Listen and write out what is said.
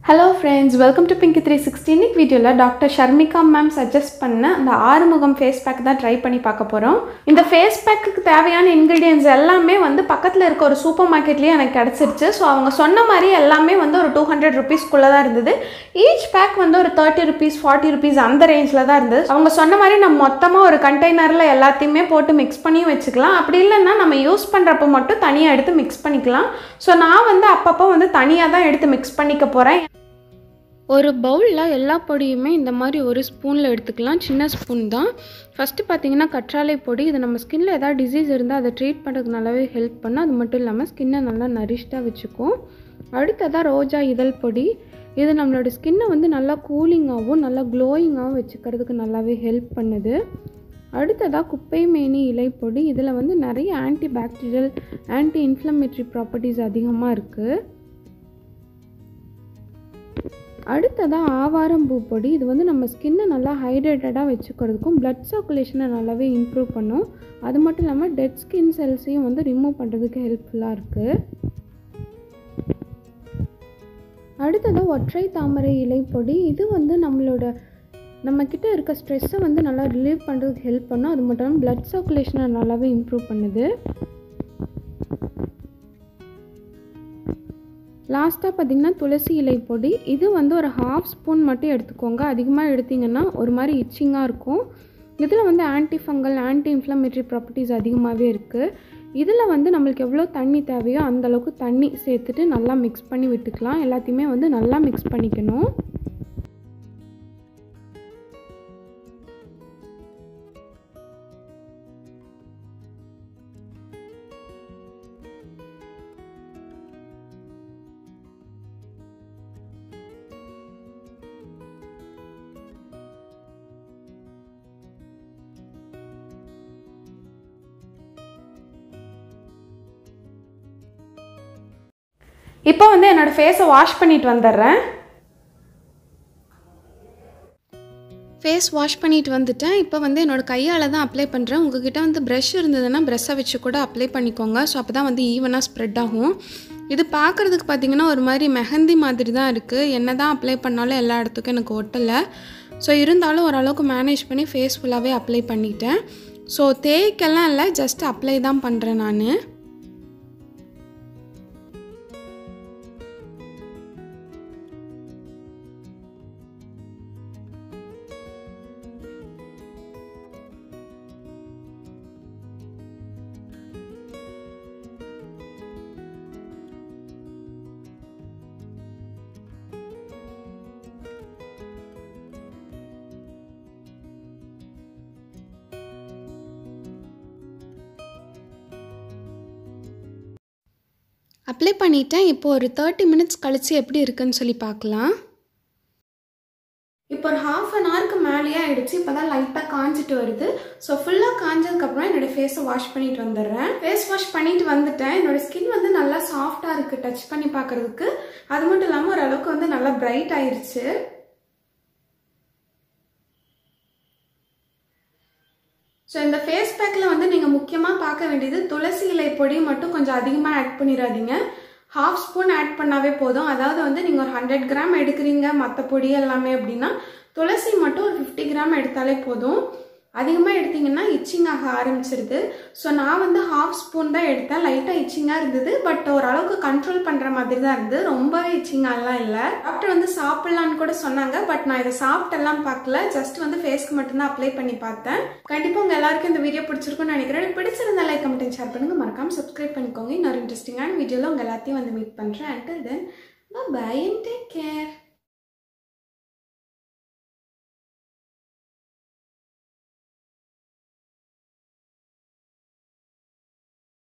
hello friends welcome to Pinky three sixty இன்னைக்கு வீடியோவில் doctor Sharmika ma'am suggest பண்ண அந்த ஆறுமுகம் ஃபேஸ் பேக் தான் ட்ரை பண்ணி பார்க்க போகிறோம் இந்த ஃபேஸ் பேக்குக்கு தேவையான இன்க்ரீடியன்ஸ் எல்லாமே வந்து பக்கத்தில் இருக்க ஒரு சூப்பர் மார்க்கெட்லேயே எனக்கு கிடச்சிருச்சு ஸோ அவங்க சொன்ன மாதிரி எல்லாமே வந்து ஒரு டூ ஹண்ட்ரட் ருபீஸ்க்குள்ளே தான் இருந்தது ஈச் பேக் வந்து ஒரு தேர்ட்டி ருபீஸ் ஃபார்ட்டி ருபீஸ் அந்த ரேஞ்சில் தான் இருந்தது அவங்க சொன்ன மாதிரி நம்ம மொத்தமாக ஒரு கண்டெய்னரில் எல்லாத்தையுமே போட்டு மிக்ஸ் பண்ணியும் வச்சுக்கலாம் அப்படி இல்லைன்னா நம்ம யூஸ் பண்ணுறப்ப மட்டும் தனியாக எடுத்து மிக்ஸ் பண்ணிக்கலாம் ஸோ நான் வந்து அப்பப்போ வந்து தனியாக தான் எடுத்து மிக்ஸ் பண்ணிக்க போகிறேன் ஒரு பவுலில் எல்லா பொடியுமே இந்த மாதிரி ஒரு ஸ்பூனில் எடுத்துக்கலாம் சின்ன ஸ்பூன் தான் ஃபஸ்ட்டு பார்த்தீங்கன்னா கற்றாழை பொடி இது நம்ம ஸ்கின்னில் ஏதாவது டிசீஸ் இருந்தால் அதை ட்ரீட் பண்ணுறதுக்கு நல்லாவே ஹெல்ப் பண்ணும் அது மட்டும் இல்லாமல் ஸ்கின்னை நல்லா நரிஷ்டாக வச்சுக்கும் அடுத்ததாக ரோஜா இதழ் பொடி இது நம்மளோட ஸ்கின்னை வந்து நல்லா கூலிங்காகவும் நல்லா க்ளோயிங்காகவும் வச்சுக்கிறதுக்கு நல்லாவே ஹெல்ப் பண்ணுது அடுத்ததாக குப்பை மேனி இலைப்பொடி இதில் வந்து நிறைய antibacterial anti inflammatory properties அதிகமாக இருக்குது அடுத்ததாக ஆவாரம்பூ பொடி இது வந்து நம்ம ஸ்கின்னை நல்லா ஹைட்ரேட்டடாக வச்சுக்கிறதுக்கும் பிளட் சர்க்குலேஷனை நல்லாவே இம்ப்ரூவ் பண்ணும் அது மட்டும் இல்லாமல் டெட் ஸ்கின் செல்ஸையும் வந்து ரிமூவ் பண்ணுறதுக்கு ஹெல்ப்ஃபுல்லாக இருக்குது அடுத்ததாக ஒற்றை தாமரை இலை பொடி இது வந்து நம்மளோட நம்மக்கிட்ட இருக்க ஸ்ட்ரெஸ்ஸை வந்து நல்லா ரிலீவ் பண்ணுறதுக்கு ஹெல்ப் பண்ணும் அது மட்டும் இல்லாமல் பிளட் சர்க்குலேஷனை நல்லாவே இம்ப்ரூவ் பண்ணுது லாஸ்ட்டாக பார்த்தீங்கன்னா துளசி இலை பொடி இது வந்து ஒரு ஹாஃப் ஸ்பூன் மட்டும் எடுத்துக்கோங்க அதிகமாக எடுத்திங்கன்னா ஒரு மாதிரி இச்சிங்காக இருக்கும் இதில் வந்து antifungal anti inflammatory properties அதிகமாகவே இருக்குது இதில் வந்து நம்மளுக்கு எவ்வளோ தண்ணி தேவையோ அந்தளவுக்கு தண்ணி சேர்த்துட்டு நல்லா மிக்ஸ் பண்ணி விட்டுக்கலாம் எல்லாத்தையுமே வந்து நல்லா மிக்ஸ் பண்ணிக்கணும் இப்போ வந்து என்னோடய ஃபேஸை வாஷ் பண்ணிட்டு வந்துடுறேன் ஃபேஸ் வாஷ் பண்ணிட்டு வந்துட்டேன் இப்போ வந்து என்னோடய கையால் தான் அப்ளை பண்ணுறேன் உங்ககிட்ட வந்து ப்ரஷ் இருந்ததுன்னா ப்ரெஷ்ஷை வச்சு கூட அப்ளை பண்ணிக்கோங்க ஸோ அப்போ தான் வந்து ஈவனாக ஸ்ப்ரெட் ஆகும் இது பார்க்குறதுக்கு பார்த்திங்கன்னா ஒரு மாதிரி மெஹந்தி மாதிரி தான் இருக்குது என்ன தான் அப்ளை பண்ணாலும் எல்லா இடத்துக்கும் எனக்கு ஒட்டலை ஸோ இருந்தாலும் ஓரளவுக்கு மேனேஜ் பண்ணி ஃபேஸ் ஃபுல்லாகவே அப்ளை பண்ணிட்டேன் ஸோ தேய்க்கெல்லாம் இல்லை ஜஸ்ட் அப்ளை தான் பண்ணுறேன் நான் அப்ளை பண்ணிட்டேன் இப்போ ஒரு தேர்ட்டி மினிட்ஸ் கழித்து எப்படி இருக்குன்னு சொல்லி பார்க்கலாம் இப்போ ஒரு ஹாஃப் அன் ஹவருக்கு மேலேயே ஆயிடுச்சு இப்போ தான் லைட்டாக காஞ்சிட்டு வருது ஸோ ஃபுல்லாக காஞ்சதுக்கப்புறம் என்னோடய ஃபேஸை வாஷ் பண்ணிட்டு வந்துடுறேன் ஃபேஸ் வாஷ் பண்ணிட்டு வந்துட்டேன் என்னோட ஸ்கின் வந்து நல்லா சாஃப்டாக இருக்குது டச் பண்ணி பார்க்குறதுக்கு அது மட்டும் இல்லாமல் ஓரளவுக்கு வந்து நல்லா பிரைட் ஆயிடுச்சு ஸோ இந்த ஃபேஸ் பேக்கில் வந்து நீங்கள் முக்கியமாக பார்க்க வேண்டியது துளசி இலை பொடி மட்டும் கொஞ்சம் அதிகமாக ஆட் பண்ணிடாதீங்க ஹாஃப் ஸ்பூன் ஆட் பண்ணாவே போதும் அதாவது வந்து நீங்கள் ஒரு ஹண்ட்ரட் கிராம் எடுக்கிறீங்க மற்ற பொடி எல்லாமே அப்படின்னா துளசி மட்டும் ஒரு ஃபிஃப்டி கிராம் எடுத்தாலே போதும் அதிகமாக எடுத்திங்கன்னா இச்சிங் ஆக ஆரம்பிச்சிருது ஸோ நான் வந்து ஹாஃப் ஸ்பூன் தான் எடுத்தேன் லைட்டாக இச்சிங்காக இருந்தது பட் ஓரளவுக்கு கண்ட்ரோல் பண்ணுற மாதிரி தான் இருந்தது ரொம்பவே இச்சிங்காலாம் இல்லை டாக்டர் வந்து சாப்பிட்லான்னு கூட சொன்னாங்க பட் நான் இதை சாப்பிட்டெல்லாம் பார்க்கல ஜஸ்ட் வந்து ஃபேஸ்க்கு மட்டும்தான் அப்ளை பண்ணி பார்த்தேன் கண்டிப்பாக உங்கள் எல்லாருக்கும் இந்த வீடியோ பிடிச்சிருக்கும்னு நினைக்கிறேன் பிடிச்சிருந்தா லைக் கமெண்ட் ஷேர் பண்ணுங்கள் மறக்காமல் சப்ஸ்கிரைப் பண்ணிக்கோங்க இன்னொரு இன்ட்ரெஸ்டிங்கான வீடியோவில் உங்கள் எல்லாத்தையும் வந்து மீட் பண்ணுறேன் until then bye and take care